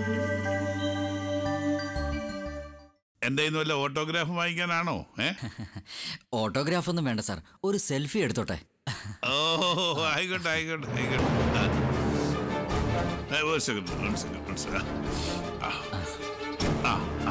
എന്റെ കയ്യിൽ നിന്ന് വല്ല ഓട്ടോഗ്രാഫ് വാങ്ങിക്കാനാണോ ഏ ഓട്ടോഗ്രാഫ് ഒന്നും വേണ്ട സാർ ഒരു സെൽഫി എടുത്തോട്ടെ ഓ ആയിക്കോട്ടെ ആയിക്കോട്ടെ ആയിക്കോട്ടെ ആ, ഒരു സെക്കൻഡ് ഒരു സെക്കൻഡ് ഒരു സെക്കൻഡ് ആ ആ ആ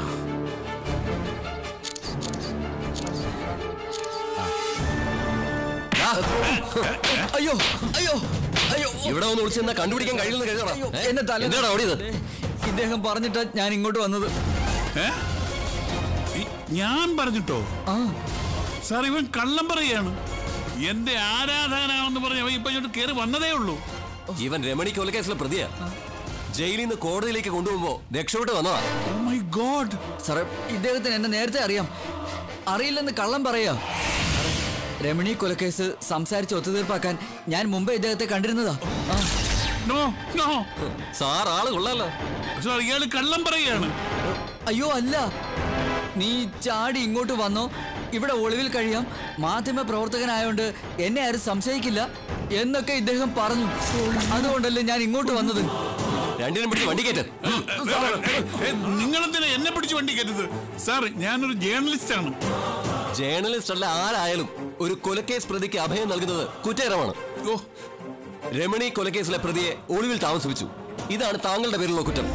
അയ്യോ അയ്യോ അയ്യോ ഇവിടെ ഒന്ന് വിളിച്ചെന്നാ കണ്ടുപിടിക്കാൻ കഴിയില്ലെന്ന് അയ്യോ, കരുതണം എന്നെ തല എന്താടാ ഓടിയത് ദേ, ഇദ്ദേഹം പറഞ്ഞിട്ടാ ഞാൻ ഇങ്ങോട്ട് വന്നത് ഏ? ഈ- ഞാൻ പറഞ്ഞിട്ടോ ആ സാർ ഇവൻ കള്ളം പറയാണ് എന്റെ ആരാധകനാണെന്ന് പറഞ്ഞ് അവൻ ഇപ്പൊ ഇങ്ങോട്ട് കയറി വന്നതേ ഉള്ളൂ ഇവൻ രമണി കൊലക്കേസിലെ പ്രതിയാ ജയിലിൽ നിന്ന് കോടതിയിലേക്ക് കൊണ്ടുപോകുമ്പോ രക്ഷപ്പെട്ട് വന്നതാ ഓ മൈ ഗോഡ് സാറേ ഇദ്ദേഹത്തിന് എന്നെ നേരത്തെ അറിയാം അറിയില്ലെന്ന് കള്ളം പറയാ രമണി കൊലക്കേസ് സംസാരിച്ച് ഒത്തുതീർപ്പാക്കാൻ ഞാൻ മുമ്പേ ഇദ്ദേഹത്തെ കണ്ടിരുന്നതാ ആ, നോ നോ സാർ ആള് കൊള്ളാലോ സാർ ഇയാള് കള്ളം പറയാണ് അയ്യോ അല്ല നീ ചാടി ഇങ്ങോട്ട് വന്നോ ഇവിടെ ഒളിവിൽ കഴിയാം മാധ്യമ പ്രവർത്തകനായോണ്ട് എന്നെ ആരും സംശയിക്കില്ല എന്നൊക്കെ ഇദ്ദേഹം പറഞ്ഞു അതുകൊണ്ടല്ലേ ഞാൻ ഇങ്ങോട്ട് വന്നത് രണ്ടിനും പിടിച്ച് വണ്ടി കയറ്റ് നിങ്ങളെന്തിനാ എന്നെ പിടിച്ച് വണ്ടി കയറ്റത് സാർ ഞാനൊരു ജേർണലിസ്റ്റ് ആണ് ജേർണലിസ്റ്റ് അല്ല ആരായാലും ഒരു കൊലക്കേസ് പ്രതിക്ക് അഭയം നൽകുന്നത് കുറ്റകരമാണ് ഓ രമണി കൊലക്കേസിലെ പ്രതിയെ ഒളിവിൽ താമസിപ്പിച്ചു ഇതാണ് താങ്കളുടെ പേരിലുള്ള കുറ്റം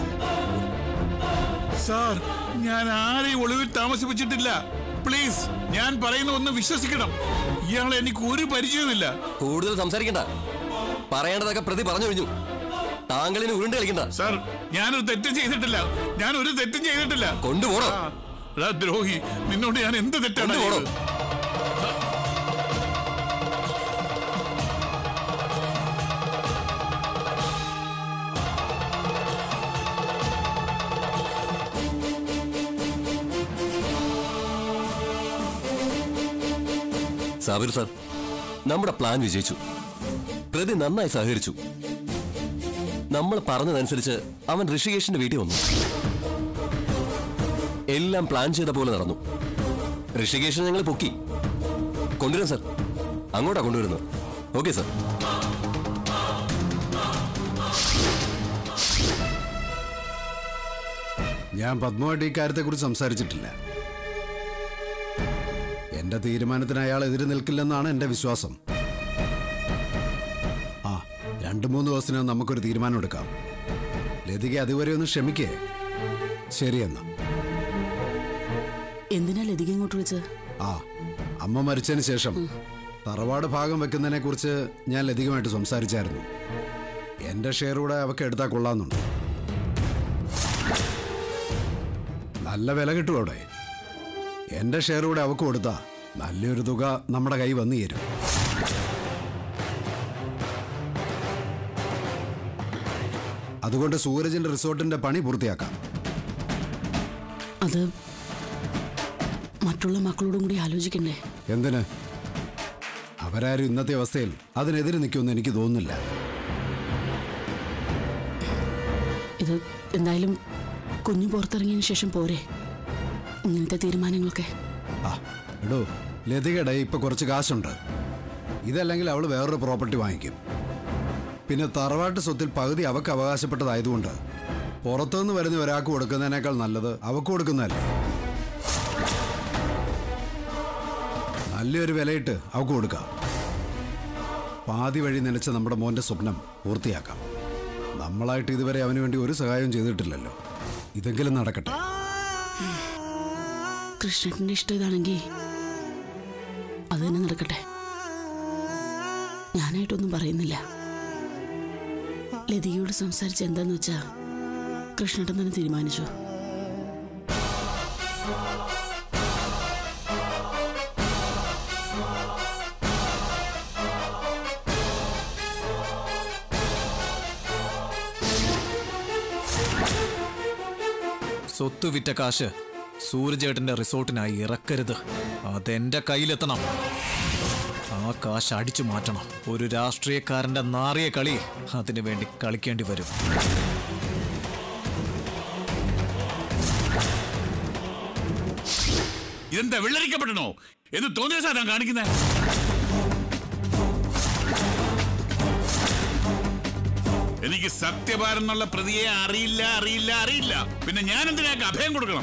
സാർ ഞാൻ ആരെയും ഒളിവിൽ താമസിപ്പിച്ചിട്ടില്ല പ്ലീസ് ഞാൻ പറയുന്ന ഒന്ന് വിശ്വസിക്കണം ഇയാളെ എനിക്ക് ഒരു പരിചയവുമില്ല കൂടുതൽ സംസാരിക്കണ്ട പറയേണ്ടതൊക്കെ പ്രതി പറഞ്ഞു കഴിഞ്ഞു താങ്കളിന് ഉരുണ്ട് കളിക്കണ്ട സാർ ഞാനൊരു തെറ്റും ചെയ്തിട്ടില്ല ഞാൻ ഒരു തെറ്റും ചെയ്തിട്ടില്ല കൊണ്ടുപോടോ ആ, എടാ ദ്രോഹി നിന്നോട് ഞാൻ എന്ത് തെറ്റാണ് കൊണ്ടുപോടോ ചെയ്തത്? സാബിർ സാർ നമ്മുടെ പ്ലാൻ വിജയിച്ചു പ്രതി നന്നായി സഹകരിച്ചു നമ്മൾ പറഞ്ഞതനുസരിച്ച് അവൻ ഋഷികേഷിന്റെ വീട്ടിൽ വന്നു എല്ലാം പ്ലാൻ ചെയ്ത പോലെ നടന്നു ഋഷികേഷിനെ ഞങ്ങൾ പൊക്കി കൊണ്ടുവരാം സാർ അങ്ങോട്ടാ കൊണ്ടുവരുന്നത് ഓക്കെ സാർ ഞാൻ പത്മമായിട്ട് ഈ കാര്യത്തെക്കുറിച്ച് സംസാരിച്ചിട്ടില്ല എന്റെ തീരുമാനത്തിന് അയാൾ എതിര് നിൽക്കില്ലെന്നാണ് എന്റെ വിശ്വാസം ആ രണ്ടു മൂന്ന് ദിവസത്തിനകം നമുക്കൊരു തീരുമാനം എടുക്കാം ലതിക അതുവരെ ഒന്ന് ക്ഷമിക്കേ ശരിയെന്നാ എന്തിനാ ലതിക ഇങ്ങോട്ട് വിളിച്ചത് ആ അമ്മ മരിച്ചതിന് ശേഷം തറവാട് ഭാഗം വെക്കുന്നതിനെ കുറിച്ച് ഞാൻ ലതികമായിട്ട് സംസാരിച്ചായിരുന്നു എന്റെ ഷെയർ കൂടെ അവക്ക് എടുത്താൽ കൊള്ളാമെന്നുണ്ട് നല്ല വില കിട്ടും അവിടെ എന്റെ ഷെയർ കൂടെ അവക്ക് കൊടുത്താ നല്ലൊരു തുക നമ്മുടെ കൈ വന്നു ചേരും അതുകൊണ്ട് സൂരജിന്റെ റിസോർട്ടിന്റെ പണി പൂർത്തിയാക്കാം അത് മറ്റുള്ള മക്കളോടും കൂടി ആലോചിക്കണ്ടേ എന്തിന് അവരാരും ഇന്നത്തെ അവസ്ഥയിൽ അതിനെതിരെ നിൽക്കുമെന്ന് എനിക്ക് തോന്നുന്നില്ല ഇത് എന്തായാലും കുഞ്ഞു പുറത്തിറങ്ങിയതിന് ശേഷം പോരെ ഇങ്ങനത്തെ തീരുമാനങ്ങളൊക്കെ ആ എടോ ലതികയുടെ ഇപ്പൊ കുറച്ച് കാശുണ്ട് ഇതല്ലെങ്കിൽ അവൾ വേറൊരു പ്രോപ്പർട്ടി വാങ്ങിക്കും പിന്നെ തറവാട്ട് സ്വത്തിൽ പകുതി അവക്ക് അവകാശപ്പെട്ടതായതുകൊണ്ട് പുറത്തുനിന്ന് വരുന്ന ഒരാൾക്ക് കൊടുക്കുന്നതിനേക്കാൾ നല്ലത് അവക്ക് കൊടുക്കുന്നതല്ലേ നല്ലൊരു വിലയിട്ട് അവക്ക് കൊടുക്കാം പാതി വഴി നനച്ച നമ്മുടെ മോന്റെ സ്വപ്നം പൂർത്തിയാക്കാം നമ്മളായിട്ട് ഇതുവരെ അവന് വേണ്ടി ഒരു സഹായവും ചെയ്തിട്ടില്ലല്ലോ ഇതെങ്കിലും നടക്കട്ടെ കൃഷ്ണേട്ടൻ്റെ ഇഷ്ടം ഇതാണെങ്കിൽ അത് തന്നെ നടക്കട്ടെ ഞാനായിട്ടൊന്നും പറയുന്നില്ല ലതികയോട് സംസാരിച്ച് എന്താന്ന് വെച്ചാ കൃഷ്ണേട്ടൻ തന്നെ തീരുമാനിച്ചു സ്വത്ത് വിറ്റ കാശ് സൂര്യചേട്ടന്റെ റിസോർട്ടിനായി ഇറക്കരുത് അതെന്റെ കയ്യിലെത്തണം ആ കാശ് അടിച്ചു മാറ്റണം ഒരു രാഷ്ട്രീയക്കാരന്റെ നാറിയ കളി അതിനു വേണ്ടി കളിക്കേണ്ടി വരും ഇതെന്താ വെള്ളരിക്കപ്പെടണോ എന്ന് തോന്നിയ സാറാണ് കാണിക്കുന്നത് എനിക്ക് സത്യഭാരം എന്നുള്ള പ്രതിയെ അറിയില്ല അറിയില്ല അറിയില്ല പിന്നെ ഞാൻ എന്തിനാക്ക് അഭയം കൊടുക്കണം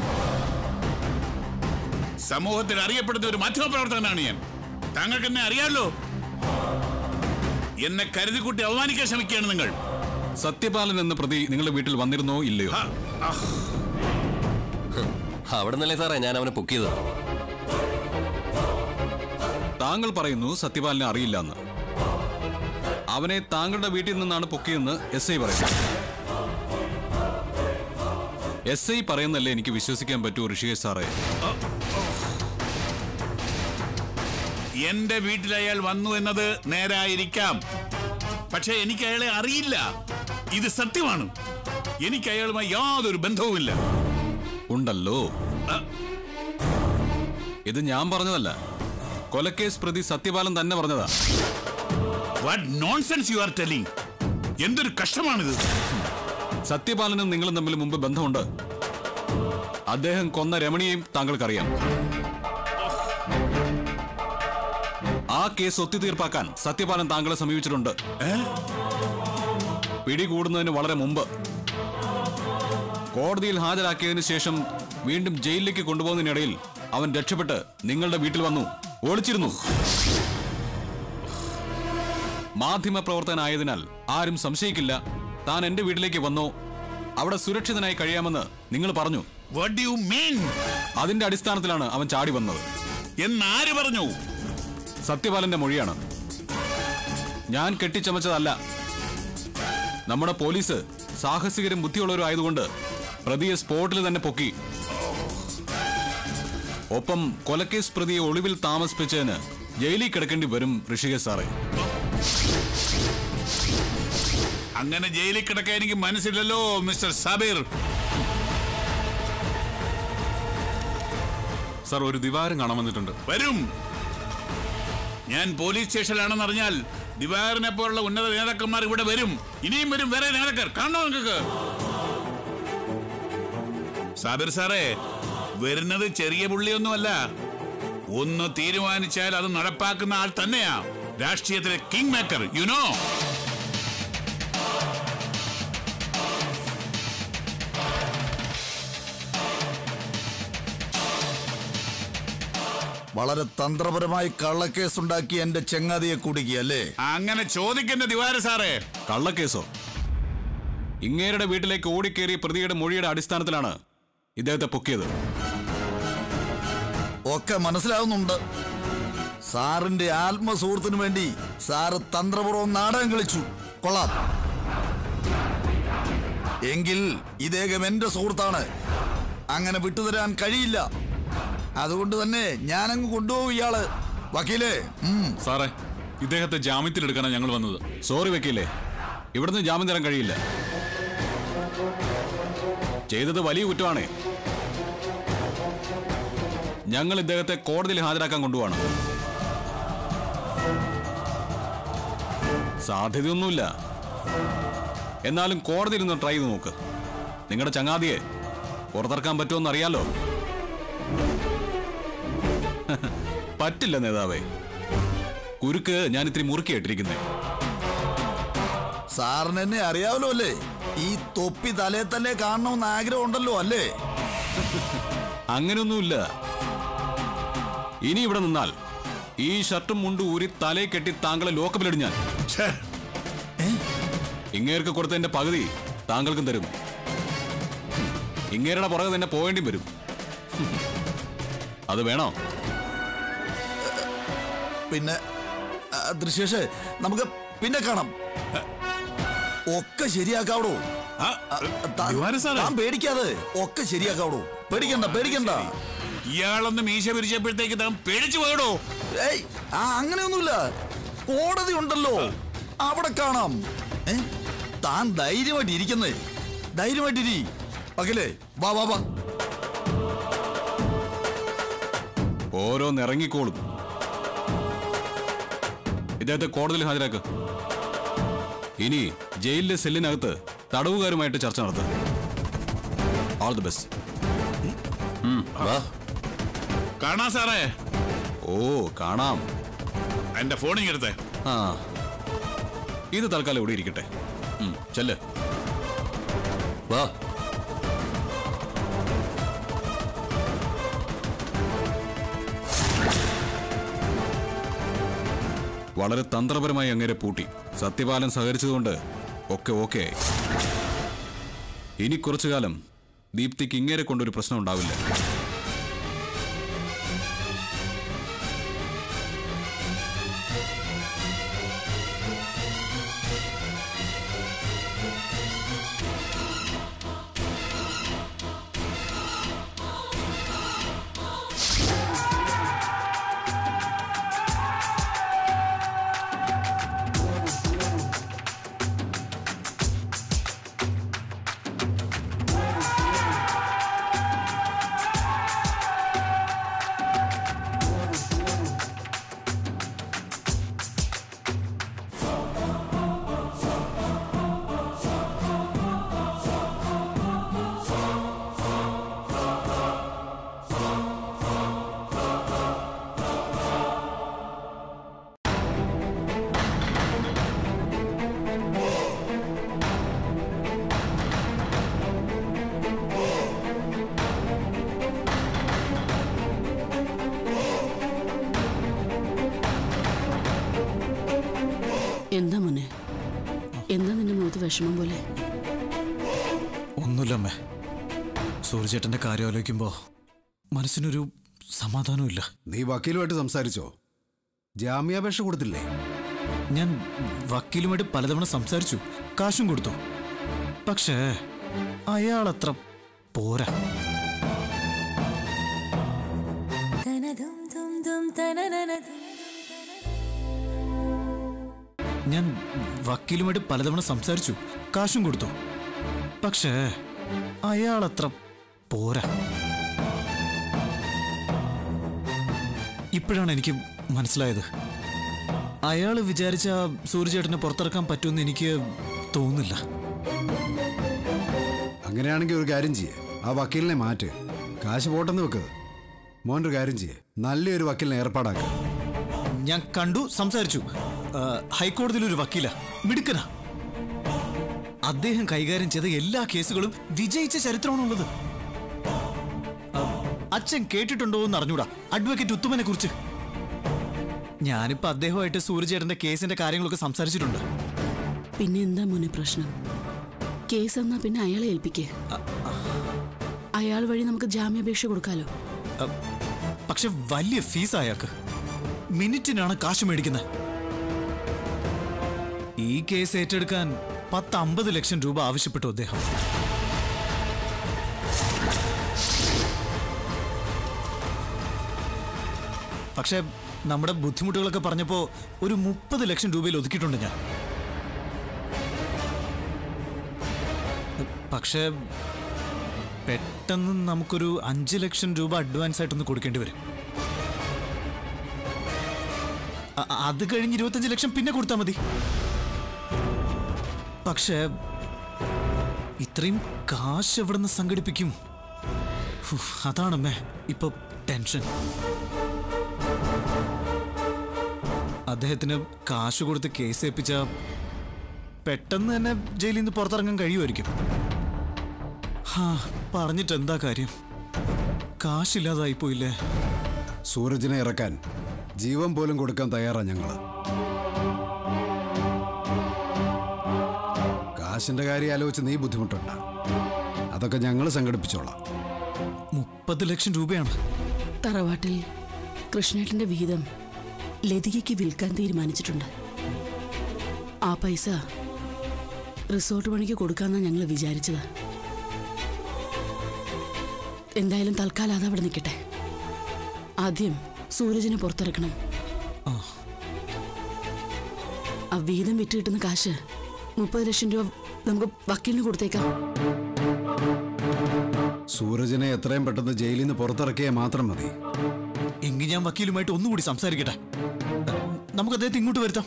സമൂഹത്തിൽ അറിയപ്പെടുന്ന ഒരു മാധ്യമപ്രവർത്തകനാണ് ഞാൻ താങ്കൾക്ക് എന്നെ അറിയാമല്ലോ എന്നെ കരുതിക്കൂട്ടി അവമാനിക്കാൻ ശ്രമിക്കുകയാണ് നിങ്ങൾ സത്യപാലൻ എന്ന പ്രതി നിങ്ങളുടെ വീട്ടിൽ വന്നിരുന്നോ ഇല്ലയോ ആ, ആ, അവിടെ നിന്നല്ലേ സാറേ ഞാൻ അവനെ പൊക്കിയത് താങ്കൾ പറയുന്നു സത്യപാലനെ അറിയില്ല എന്ന് അവനെ താങ്കളുടെ വീട്ടിൽ നിന്നാണ് പൊക്കിയെന്ന് എസ് ഐ പറയുന്നു എസ് ഐ പറയുന്നല്ലേ എനിക്ക് വിശ്വസിക്കാൻ പറ്റൂ ഋഷികേഷ് സാറേ എന്റെ വീട്ടിൽ അയാൾ വന്നു എന്നത് നേരായിരിക്കാം പക്ഷെ എനിക്ക് അയാളെ അറിയില്ല ഇത് സത്യമാണ് എനിക്ക് അയാളുമായി യാതൊരു ബന്ധവുമില്ല ഉണ്ടല്ലോ ആ. ഇത് ഞാൻ പറഞ്ഞതല്ല കൊലക്കേസ് പ്രതി സത്യപാലൻ തന്നെ പറഞ്ഞതാ what nonsense you are telling എന്തൊരു കഷ്ടമാണിത് സത്യപാലനും നിങ്ങളും തമ്മിൽ മുമ്പ് ബന്ധമുണ്ട് അദ്ദേഹം കൊന്ന രമണിയെയും താങ്കൾക്കറിയാം ആ കേസ് ഒത്തുതീർപ്പാക്കാൻ സത്യപാലൻ താങ്കളെ സമീപിച്ചിട്ടുണ്ട് പിടികൂടുന്നതിന് വളരെ മുമ്പ് കോടതിയിൽ ഹാജരാക്കിയതിനു ശേഷം വീണ്ടും ജയിലിലേക്ക് കൊണ്ടുപോകുന്നതിനിടയിൽ അവൻ രക്ഷപ്പെട്ട് നിങ്ങളുടെ വീട്ടിൽ വന്നു ഒളിച്ചിരുന്നു മാധ്യമ പ്രവർത്തകനായതിനാൽ ആരും സംശയിക്കില്ല താൻ എന്റെ വീട്ടിലേക്ക് വന്നോ അവിടെ സുരക്ഷിതനായി കഴിയാമെന്ന് നിങ്ങൾ പറഞ്ഞു വാട്ട് യു മീൻ അതിന്റെ അടിസ്ഥാനത്തിലാണ് അവൻ ചാടി വന്നത് എന്നാര് പറഞ്ഞു സത്യപാലന്റെ മൊഴിയാണ് ഞാൻ കെട്ടിച്ചമച്ചതല്ല നമ്മുടെ പോലീസ് സാഹസികരും ബുദ്ധിയുള്ളവരും ആയതുകൊണ്ട് പ്രതിയെ സ്പോട്ടിൽ തന്നെ പൊക്കി ഒപ്പം കൊലക്കേസ് പ്രതിയെ ഒളിവിൽ താമസിപ്പിച്ചതിന് ജയിലിൽ കിടക്കേണ്ടി വരും ഋഷികേശ് സാറേ അങ്ങനെ ജയിലിൽ കിടക്കാൻ എനിക്ക് മനസ്സില്ലല്ലോ മിസ്റ്റർ സാബിർ സാർ ഒരു ദിവാരം കാണാൻ വന്നിട്ടുണ്ട് വരും ഞാൻ പോലീസ് സ്റ്റേഷനിലാണെന്ന് അറിഞ്ഞാൽ ദിവാറിനെ പോലുള്ള ഉന്നത നേതാക്കന്മാർ ഇവിടെ വരും ഇനിയും വരും വേറെ നേതാക്കർ കാണണോ നിങ്ങൾക്ക് സാബിർ സാറേ വരുന്നത് ചെറിയ പുള്ളിയൊന്നുമല്ല ഒന്ന് തീരുമാനിച്ചാൽ അത് നടപ്പാക്കുന്ന ആൾ തന്നെയാ രാഷ്ട്രീയത്തിലെ കിങ് മേക്കർ യുനോ വളരെ തന്ത്രപരമായി കള്ളക്കേസുണ്ടാക്കി എന്റെ ചെങ്ങാതിയെ കുടുക്കിയല്ലേ അങ്ങനെ ചോദിക്കുന്ന ദിവാര സാറേ കള്ളക്കേസോ ഇങ്ങേരുടെ വീട്ടിലേക്ക് ഓടിക്കേറിയ പ്രതിയുടെ മൊഴിയുടെ അടിസ്ഥാനത്തിലാണ് ഇദ്ദേഹത്തെ പൊക്കിയത് ഒക്കെ മനസ്സിലാവുന്നുണ്ട് സാറിന്റെ ആത്മസുഹൃത്തിനു വേണ്ടി സാറ് തന്ത്രപൂർവ്വം നാടകം കളിച്ചു കൊള്ളാം എങ്കിൽ ഇദ്ദേഹം എന്റെ സുഹൃത്താണ് അങ്ങനെ വിട്ടുതരാൻ കഴിയില്ല അതുകൊണ്ട് തന്നെ ഞാനങ്ങ് കൊണ്ടുപോകും ഇയാള് വക്കീലേ ഉം സാറേ ഇദ്ദേഹത്തെ ജാമ്യത്തിലെടുക്കാനാണ് ഞങ്ങൾ വന്നത് സോറി വെക്കില്ലേ ഇവിടുന്ന് ജാമ്യം തരാൻ കഴിയില്ല ചെയ്തത് വലിയ കുറ്റമാണേ ഞങ്ങൾ ഇദ്ദേഹത്തെ കോടതിയിൽ ഹാജരാക്കാൻ കൊണ്ടുപോകണം സാധ്യതയൊന്നുമില്ല എന്നാലും കോടതിയിൽ നിന്ന് ട്രൈ ചെയ്ത് നോക്ക് നിങ്ങളുടെ ചങ്ങാതിയെ പുറത്തിറക്കാൻ പറ്റുമെന്ന് അറിയാലോ പറ്റില്ല നേതാവേ കുരുക്ക് ഞാൻ ഇത്തിരി മുറുക്കിയിട്ടിരിക്കുന്നേ സാറിന് എന്നെ അറിയാവല്ലോ അല്ലേ ഈ തൊപ്പി തലേ തന്നെ കാണണമെന്ന് ആഗ്രഹം ഉണ്ടല്ലോ അല്ലേ അങ്ങനെയൊന്നുമില്ല ഇനി ഇവിടെ നിന്നാൽ ഈ ഷർട്ടും മുണ്ടും ഊരി തലേ കെട്ടി താങ്കളെ ലോക്കപ്പിലിടും ഞാൻ ഛേ, ഇങ്ങേർക്ക് കൊടുത്തതിന്റെ പകുതി താങ്കൾക്കും തരും ഇങ്ങേരുടെ പുറകെ തന്നെ പോകേണ്ടി വരും അത് വേണോ പിന്നെ ആ, ദൃശ്യേഷ് നമുക്ക് പിന്നെ കാണാം ഒക്കെ ശരിയാക്കാവടോ ആ, താ- ദിവാര സാറേ താൻ പേടിക്കാതെ ഒക്കെ ശരിയാക്കാവടോ പേടിക്കണ്ട പേടിക്കണ്ട ഇയാളൊന്ന് മീശ പിരിച്ചപ്പോഴത്തേക്ക് താൻ പേടിച്ചു പോയടോ ഏയ് ആ അങ്ങനെയൊന്നുമില്ല കോടതി ഉണ്ടല്ലോ അവിടെ കാണാം ഏ താൻ ധൈര്യമായിട്ട് ഇരിക്കുന്നേ ധൈര്യമായിട്ടിരി പകലേ വാ വാ വാ ഓരോന്നിറങ്ങിക്കോളും ഇദ്ദേഹത്തെ കോടതിയിൽ ഹാജരാക്ക് ഇനി ജയിലിലെ സെല്ലിനകത്ത് തടവുകാരുമായിട്ട് ചർച്ച നടത്തുക ഓൾ ദി ബെസ്റ്റ് വാ കാണാ സാറേ ഓ കാണാം എന്റെ ഫോണിങ് എടുത്തേ ആ ഇത് തൽക്കാലം ഇവിടെ ഇരിക്കട്ടെ ഉം, ചെല്ല് വാ വളരെ തന്ത്രപരമായി അങ്ങേരെ പൂട്ടി സത്യപാലൻ സഹകരിച്ചതുകൊണ്ട് ഒക്കെ ഓക്കെ ആയി ഇനി കുറച്ചു കാലം ദീപ്തിക്ക് ഇങ്ങേരെ കൊണ്ടൊരു പ്രശ്നം ഉണ്ടാവില്ല എന്താ മോനെ എന്താ നിന്റെ മുഖത്ത് വിഷമം പോലെ ഒന്നുമില്ലമ്മേ സൂര്യചേട്ടന്റെ കാര്യം ആലോചിക്കുമ്പോ മനസ്സിനൊരു സമാധാനമില്ല നീ വക്കീലുമായിട്ട് സംസാരിച്ചോ ജാമ്യാപേക്ഷ കൊടുത്തില്ലേ ഞാൻ വക്കീലുമായിട്ട് പലതവണ സംസാരിച്ചു കാശും കൊടുത്തു പക്ഷേ അയാളത്ര പോരാ ഞാൻ വക്കീലുമായിട്ട് പലതവണ സംസാരിച്ചു കാശും കൊടുത്തു പക്ഷേ അയാളത്ര പോരാ ഇപ്പോഴാണ് എനിക്ക് മനസ്സിലായത് അയാൾ വിചാരിച്ച സൂര്യചേട്ടനെ പുറത്തിറക്കാൻ പറ്റുമെന്ന് എനിക്ക് തോന്നുന്നില്ല അങ്ങനെയാണെങ്കിൽ ഒരു കാര്യം ചെയ്യേ ആ വക്കീലിനെ മാറ്റ് കാശ് പോട്ടെന്ന് വെക്ക് മോൻ്റെ ഒരു കാര്യം ചെയ്യേ നല്ലൊരു വക്കീലിനെ ഏർപ്പാടാക്കുക ഞാൻ കണ്ടു സംസാരിച്ചു ആ, ഹൈക്കോടതിയിൽ ഒരു വക്കീല മിടുക്കനാ അദ്ദേഹം കൈകാര്യം ചെയ്ത എല്ലാ കേസുകളും വിജയിച്ച ചരിത്രമാണുള്ളത് ആ, അച്ഛൻ കേട്ടിട്ടുണ്ടോ എന്ന് അറിഞ്ഞൂടാ അഡ്വക്കേറ്റ് ഉത്തമനെ കുറിച്ച് ഞാനിപ്പോ അദ്ദേഹമായിട്ട് സൂര്യചേട്ടന്റെ കേസിന്റെ കാര്യങ്ങളൊക്കെ സംസാരിച്ചിട്ടുണ്ട് പിന്നെ എന്താ മോനെ പ്രശ്നം കേസ് എന്നാ പിന്നെ അയാളെ ഏൽപ്പിക്കേ അയാൾ വഴി നമുക്ക് ജാമ്യാപേക്ഷ കൊടുക്കാലോ ആ, പക്ഷെ വലിയ ഫീസ് അയാൾക്ക് മിനിറ്റിനാണ് കാശ് മേടിക്കുന്നത് ഈ കേസ് ഏറ്റെടുക്കാൻ പത്ത് അമ്പത് ലക്ഷം രൂപ ആവശ്യപ്പെട്ടു അദ്ദേഹം പക്ഷെ നമ്മുടെ ബുദ്ധിമുട്ടുകളൊക്കെ പറഞ്ഞപ്പോ ഒരു മുപ്പത് ലക്ഷം രൂപയിൽ ഒതുക്കിയിട്ടുണ്ട് ഞാൻ പക്ഷേ പെട്ടെന്ന് നമുക്കൊരു അഞ്ച് ലക്ഷം രൂപ അഡ്വാൻസ് ആയിട്ടൊന്ന് കൊടുക്കേണ്ടി വരും അ- അത് കഴിഞ്ഞ് ഇരുപത്തഞ്ച് ലക്ഷം പിന്നെ കൊടുത്താൽ മതി പക്ഷേ ഇത്രയും കാശ് എവിടെ നിന്ന് സംഘടിപ്പിക്കും ഹു, അതാണമ്മേ ഇപ്പൊ ടെൻഷൻ അദ്ദേഹത്തിന് കാശ് കൊടുത്ത് കേസ് ഏൽപ്പിച്ച പെട്ടെന്ന് തന്നെ ജയിലിൽ നിന്ന് പുറത്തിറങ്ങാൻ കഴിയുമായിരിക്കും ഹാ പറഞ്ഞിട്ട് എന്താ കാര്യം കാശില്ലാതായി പോയില്ലേ സൂരജിനെ ഇറക്കാൻ ജീവൻ പോലും കൊടുക്കാൻ തയ്യാറാ ഞങ്ങള് കാശിന്റെ കാര്യം ആലോചിച്ച് നീ ബുദ്ധിമുട്ടുണ്ട് അതൊക്കെ ഞങ്ങൾ സംഘടിപ്പിച്ചോളാം മുപ്പത് ലക്ഷം രൂപയാണ് തറവാട്ടിൽ കൃഷ്ണേട്ടന്റെ വിഹിതം ലതികയ്ക്ക് വിൽക്കാൻ തീരുമാനിച്ചിട്ടുണ്ട് ആ പൈസ റിസോർട്ട് പണിക്ക് കൊടുക്കാന്നാ ഞങ്ങൾ വിചാരിച്ചത് എന്തായാലും തൽക്കാലം അത് അവിടെ നിൽക്കട്ടെ ആദ്യം സൂരജിനെ പുറത്തിറക്കണം ആ വീതം വിറ്റ് കിട്ടുന്ന കാശ് മുപ്പത് ലക്ഷം രൂപ നമുക്ക് വക്കീലിന് കൊടുത്തേക്കാം സൂരജിനെ എത്രയും പെട്ടെന്ന് ജയിലിൽ നിന്ന് പുറത്തിറക്കിയാൽ മാത്രം മതി എങ്കിൽ ഞാൻ വക്കീലുമായിട്ട് ഒന്നുകൂടി സംസാരിക്കട്ടെ നമുക്ക് അദ്ദേഹത്തെ ഇങ്ങോട്ട് വരുത്താം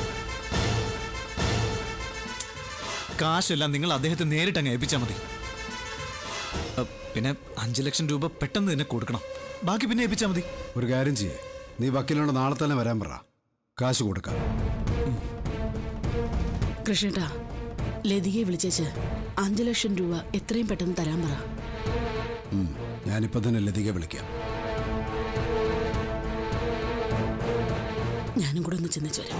കാശെല്ലാം നിങ്ങൾ അദ്ദേഹത്തെ നേരിട്ട് അങ്ങ് ഏൽപ്പിച്ചാൽ മതി അ, പിന്നെ അഞ്ചു ലക്ഷം രൂപ പെട്ടെന്ന് തന്നെ കൊടുക്കണം ബാക്കി പിന്നെ ഏൽപ്പിച്ചാൽ മതി ഒരു കാര്യം ചെയ്യേ നീ വക്കീലിനോട് നാളെ തന്നെ വരാൻ പറ കാശ് കൊടുക്കാം കൃഷ്ണേട്ടാ ലതികയെ വിളിച്ചേച്ച് അഞ്ചു ലക്ഷം രൂപ എത്രയും പെട്ടെന്ന് തരാൻ പറ ഉം, ഞാനിപ്പോ തന്നെ ലതിക വിളിക്കാം ഞാനും കൂടെ ഒന്ന് ചെന്നിച്ച് വരാം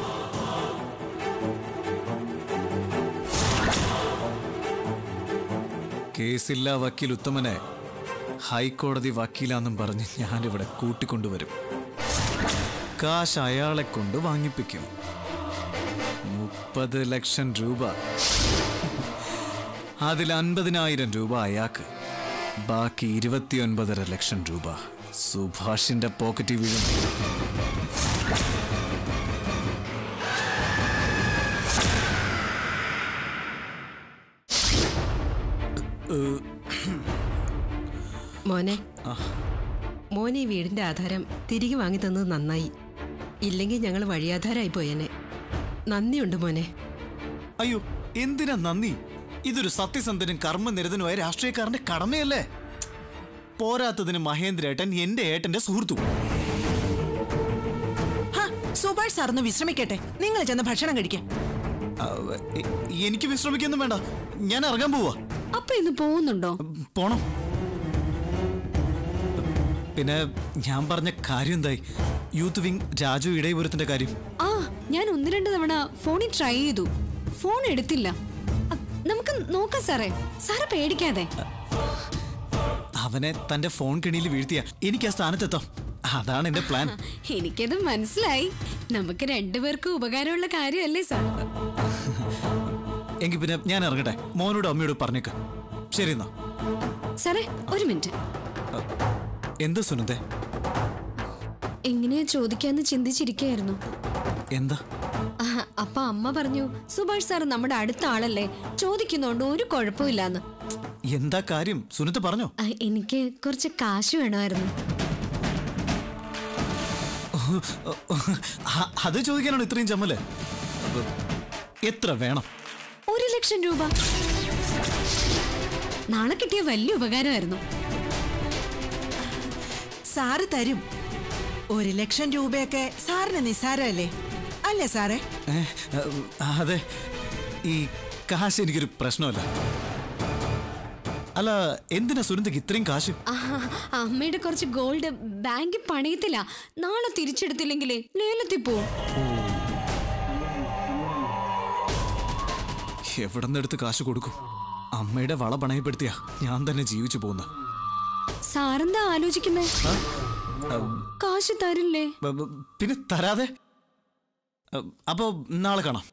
കേസില്ല വക്കീൽ ഉത്തമനെ ഹൈക്കോടതി വക്കീലാന്നും പറഞ്ഞ് ഞാനിവിടെ കൂട്ടിക്കൊണ്ടുവരും കാശ് അയാളെ കൊണ്ട് വാങ്ങിപ്പിക്കും മുപ്പത് ലക്ഷം രൂപ അതിൽ അൻപതിനായിരം രൂപ അയാൾക്ക് ബാക്കി ഇരുപത്തിയൊൻപതര ലക്ഷം രൂപ സുഭാഷിന്റെ പോക്കറ്റിൽ വീഴും മോനെ മോനെ ഈ വീടിന്റെ ആധാരം തിരികെ വാങ്ങി തന്നത് നന്നായി ഇല്ലെങ്കിൽ ഞങ്ങൾ വഴിയാധാരമായി പോയേനെ നന്ദിയുണ്ട് മോനെ അയ്യോ എന്തിനാ നന്ദി ഇതൊരു സത്യസന്ധനും കർമ്മനിരതനുമായ രാഷ്ട്രീയക്കാരന്റെ കടമയല്ലേ പോരാത്തതിന് മഹേന്ദ്രേട്ടൻ എന്റെ ഏട്ടന്റെ സുഹൃത്തു ഹാ, സുഭാഷ് സാർ ഒന്ന് വിശ്രമിക്കട്ടെ നിങ്ങൾ ചെന്ന് ഭക്ഷണം കഴിക്കാം ആ, എ- എനിക്ക് വിശ്രമിക്കൊന്നും വേണ്ട ഞാൻ ഇറങ്ങാൻ പോവാ അപ്പൊ ഇന്ന് പോകുന്നുണ്ടോ പോണം പിന്നെ ഞാൻ പറഞ്ഞ കാര്യം എന്തായി യൂത്ത് വിങ് രാജു ഇടയപുരത്തിന്റെ കാര്യം ആ ഞാൻ ഒന്ന് രണ്ട് തവണ ഫോണിൽ ട്രൈ ചെയ്തു ഫോൺ എടുത്തില്ല അ, നമുക്ക് നോക്കാം സാറേ സാറ് പേടിക്കാതെ അവനെ തന്റെ ഫോൺ കിണിയിൽ വീഴ്ത്തിയ എനിക്ക് ആ സ്ഥാനത്തെത്താം അതാണ് എന്റെ പ്ലാൻ എനിക്കത് മനസ്സിലായി നമുക്ക് രണ്ടുപേർക്കും ഉപകാരമുള്ള കാര്യമല്ലേ സാർ എങ്കിൽ പിന്നെ ഞാൻ ഇറങ്ങട്ടെ മോനോട് അമ്മയോട് പറഞ്ഞേക്ക് ശരി എന്നാ സാറേ ഒരു മിനിറ്റ് എന്ത് സുനന്ദേ എങ്ങനെയാ ചോദിക്കാന്ന് ചിന്തിച്ചിരിക്കായിരുന്നു എന്താ ആ, അപ്പൊ അമ്മ പറഞ്ഞു സുഭാഷ് സാർ നമ്മുടെ അടുത്ത ആളല്ലേ ചോദിക്കുന്നോണ്ട് ഒരു കുഴപ്പമില്ലാന്ന് എന്താ കാര്യം സുനത്ത് പറഞ്ഞോ ആ, എനിക്ക് കുറച്ച് കാശ് വേണമായിരുന്നു അ- അത് ചോദിക്കാനാണ് ഇത്രയും ചമ്മല് അപ്പൊ എത്ര വേണം ഒരു ലക്ഷം രൂപ നാളെ കിട്ടിയ വലിയ ഉപകാരമായിരുന്നു സാറ് തരും ഒരു ലക്ഷം രൂപയൊക്കെ സാറിന് നിസ്സാരമല്ലേ അല്ലേ സാറേ ഏ, അതെ ഈ കാശ് എനിക്കൊരു പ്രശ്നമല്ല അല്ല എന്തിനാ സുനന്ദക്ക് ഇത്രയും കാശ് ആഹാ, അമ്മയുടെ കുറച്ച് ഗോൾഡ് ബാങ്കിൽ പണയത്തില്ല നാളെ തിരിച്ചെടുത്തില്ലെങ്കിലേ ലേലത്തിൽ പോവും എവിടെ നിന്നെടുത്ത് കാശ് കൊടുക്കും അമ്മയുടെ വള പണയപ്പെടുത്തിയ ഞാൻ തന്നെ ജീവിച്ചു പോകുന്ന സാറെന്താ ആലോചിക്കുന്നേ കാശ് തരില്ലേ പിന്നെ തരാതെ അ, അപ്പൊ നാളെ കാണാം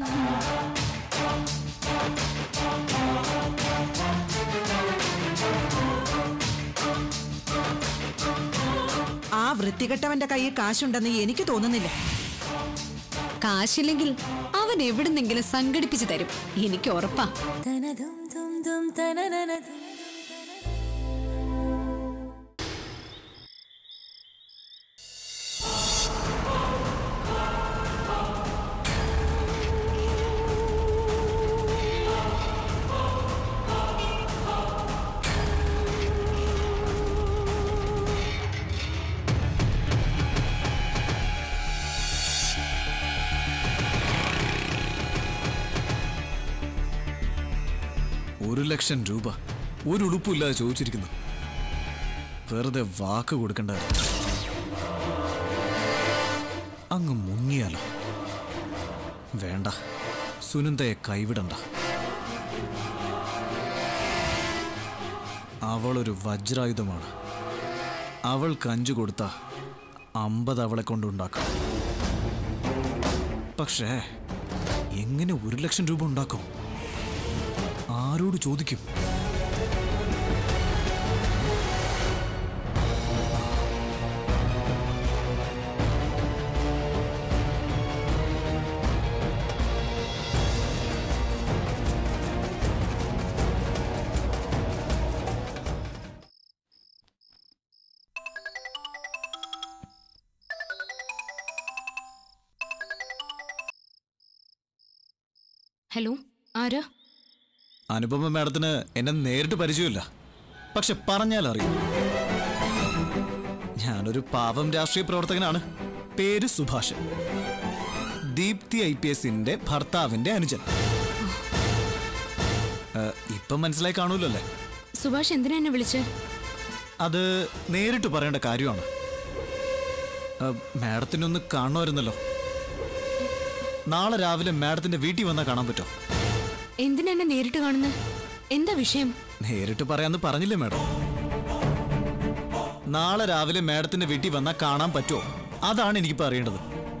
ആ വൃത്തികെട്ടവന്റെ കയ്യിൽ കാശുണ്ടെന്ന് എനിക്ക് തോന്നുന്നില്ല കാശില്ലെങ്കിൽ അവൻ എവിടുന്നെങ്കിലും സംഘടിപ്പിച്ചു തരും എനിക്ക് ഉറപ്പാ ഒരു ലക്ഷം രൂപ ഒരു ഉളുപ്പില്ലാതെ ചോദിച്ചിരിക്കുന്നു വെറുതെ വാക്ക് കൊടുക്കണ്ടായിരുന്നു അങ്ങ് മുങ്ങിയാലോ വേണ്ട സുനന്ദയെ കൈവിടണ്ട അവളൊരു വജ്രായുധമാണ് അവൾക്ക് അഞ്ചു കൊടുത്ത അമ്പത് അവളെ കൊണ്ടുണ്ടാക്കാം പക്ഷേ എങ്ങനെ ഒരു ലക്ഷം രൂപ ഉണ്ടാക്കും ആരോട് ചോദിക്കും ഹലോ ആരാ അനുപമ മാഡത്തിന് എന്നെ നേരിട്ട് പരിചയമില്ല പക്ഷെ പറഞ്ഞാൽ അറിയും ഞാനൊരു പാവം രാഷ്ട്രീയ പ്രവർത്തകനാണ് പേര് സുഭാഷ് ദീപ്തി ഐ പി എസിന്റെ ഭർത്താവിന്റെ അനുജൻ ഏ, ഇപ്പം മനസ്സിലായി കാണൂലോ അല്ലേ സുഭാഷ് എന്തിനാ എന്നെ വിളിച്ചേ അത് നേരിട്ട് പറയേണ്ട കാര്യമാണ് ഏ, മാഡത്തിനൊന്ന് കാണുമായിരുന്നല്ലോ നാളെ രാവിലെ മാഡത്തിന്റെ വീട്ടിൽ വന്നാൽ കാണാൻ പറ്റുമോ എന്തിനാ എന്നെ നേരിട്ട് കാണുന്നത് എന്താ വിഷയം നേരിട്ട് പറയാന്ന് പറഞ്ഞില്ലേ മാഡം നാളെ രാവിലെ മാഡത്തിന്റെ വീട്ടിൽ വന്നാൽ കാണാൻ പറ്റുമോ അതാണ് എനിക്ക് പറയേണ്ടത്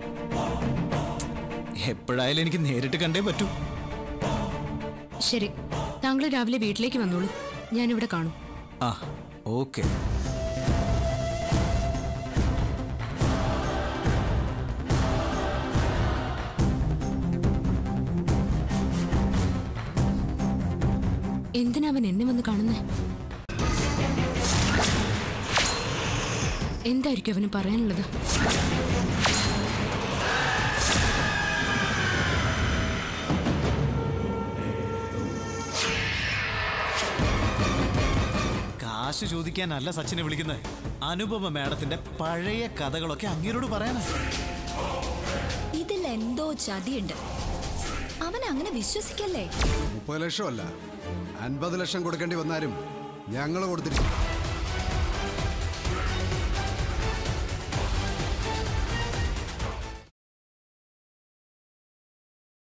എപ്പോഴായാലും എനിക്ക് നേരിട്ട് കണ്ടേ പറ്റൂ ശരി താങ്കൾ രാവിലെ വീട്ടിലേക്ക് വന്നോളൂ ഞാനിവിടെ കാണും ആ ഓക്കെ എന്തിനാ അവൻ എന്നെ വന്ന് കാണുന്നേ എന്തായിരിക്കും അവന് പറയാനുള്ളത് കാശ് ചോദിക്കാനല്ല സച്ചിനെ വിളിക്കുന്നത് അനുപമ മാഡത്തിന്റെ പഴയ കഥകളൊക്കെ അങ്ങേരോട് പറയാനാ ഇതിൽ എന്തോ ചതിയുണ്ട് അവൻ അങ്ങനെ വിശ്വസിക്കല്ലേ മുപ്പത് ലക്ഷം അല്ല അൻപത് ലക്ഷം കൊടുക്കേണ്ടി വന്നാലും ഞങ്ങൾ കൊടുത്തിരിക്കും